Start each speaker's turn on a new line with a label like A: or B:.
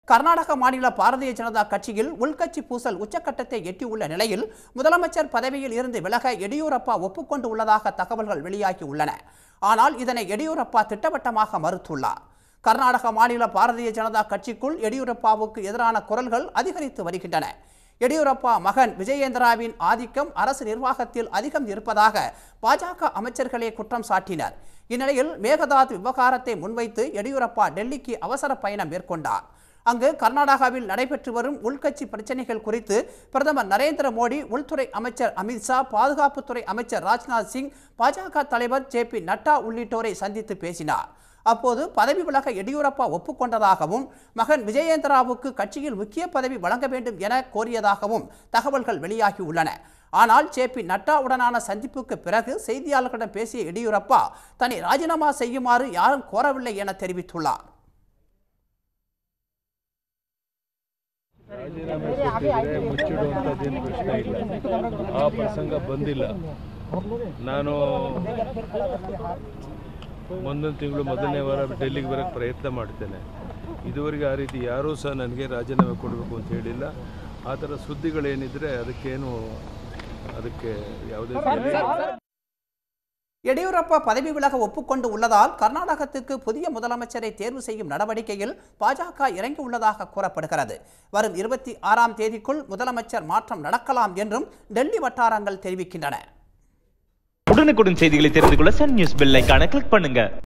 A: கர்நாடக மாநில பாரதிய ஜனதா கட்சியில் உள்கட்சி பூசல் உச்சக்கட்டத்தை எட்டியுள்ள நிலையில் முதலமைச்சர் பதவியில் இருந்து விலக எடியூரப்பா ஒப்புக்கொண்டு உள்ளதாக தகவல்கள் வெளியாகி உள்ளன ஆனால் இதனை எடியூரப்பா திட்டவட்டமாக மறுத்துள்ளார் கர்நாடக மாநில பாரதிய ஜனதா கட்சிக்குள் எடியூரப்பாவுக்கு எதிரான குரல்கள் அதிகரித்து வருகின்றன எடியூரப்பா மகன் விஜயேந்திராவின் ஆதிக்கம் அரசு நிர்வாகத்தில் அதிகம் இருப்பதாக பாஜக அமைச்சர்களே குற்றம் சாட்டினர் இந்நிலையில் மேகதாது விவகாரத்தை முன்வைத்து எடியூரப்பா டெல்லிக்கு அவசர பயணம் மேற்கொண்டார் அங்கு கர்நாடகாவில் நடைபெற்று வரும் உள்கட்சி பிரச்சனைகள் குறித்து பிரதமர் நரேந்திர மோடி உள்துறை அமைச்சர் அமித்ஷா பாதுகாப்புத்துறை அமைச்சர் ராஜ்நாத் சிங் பாஜக தலைவர் ஜே பி நட்டா உள்ளிட்டோரை சந்தித்து பேசினார் அப்போது பதவி விலக எடியூரப்பா ஒப்புக்கொண்டதாகவும் மகன் விஜயேந்திராவுக்கு கட்சியில் முக்கிய பதவி வழங்க வேண்டும் என கோரியதாகவும் தகவல்கள் வெளியாகியுள்ளன ஆனால் ஜே பி நட்டாவுடனான சந்திப்புக்கு பிறகு செய்தியாளர்களிடம் பேசிய எடியூரப்பா தன்னை ராஜினாமா செய்யுமாறு யாரும் கோரவில்லை என தெரிவித்துள்ளார்
B: ರಾಜೀನಾಮೆ ಕೊಟ್ಟಿದ್ರೆ ಮುಚ್ಚಿಡುವಂಥದ್ದೇನು ಪ್ರಶ್ನೆ ಇಲ್ಲ ಆ ಪ್ರಸಂಗ ಬಂದಿಲ್ಲ ನಾನು ಮುಂದಿನ ತಿಂಗಳು ಮೊದಲನೇ ವಾರ ಡೆಲ್ಲಿಗೆ ಬರೋಕ್ಕೆ ಪ್ರಯತ್ನ ಮಾಡ್ತೇನೆ ಇದುವರೆಗೆ ಆ ರೀತಿ ಯಾರೂ ಸಹ ನನಗೆ ರಾಜೀನಾಮೆ ಕೊಡಬೇಕು ಅಂತ ಹೇಳಿಲ್ಲ ಆ ಥರ ಸುದ್ದಿಗಳೇನಿದ್ರೆ ಅದಕ್ಕೇನು ಅದಕ್ಕೆ ಯಾವುದೇ ಬೆಲೆ
A: எடியூரப்பா பதவி விலக ஒப்புக்கொண்டு உள்ளதால் கர்நாடகத்துக்கு புதிய முதலமைச்சரை தேர்வு செய்யும் நடவடிக்கையில் பாஜக இறங்கியுள்ளதாக கூறப்படுகிறது வரும் இருபத்தி ஆறாம் தேதிக்குள் முதலமைச்சர் மாற்றம் நடக்கலாம் என்றும் டெல்லி வட்டாரங்கள் தெரிவிக்கின்றன
C: உடனுக்குடன் செய்திகளை தெரிந்து கொள்ள சன் நியூஸ் பெல் ஐகானை கிளிக் பண்ணுங்க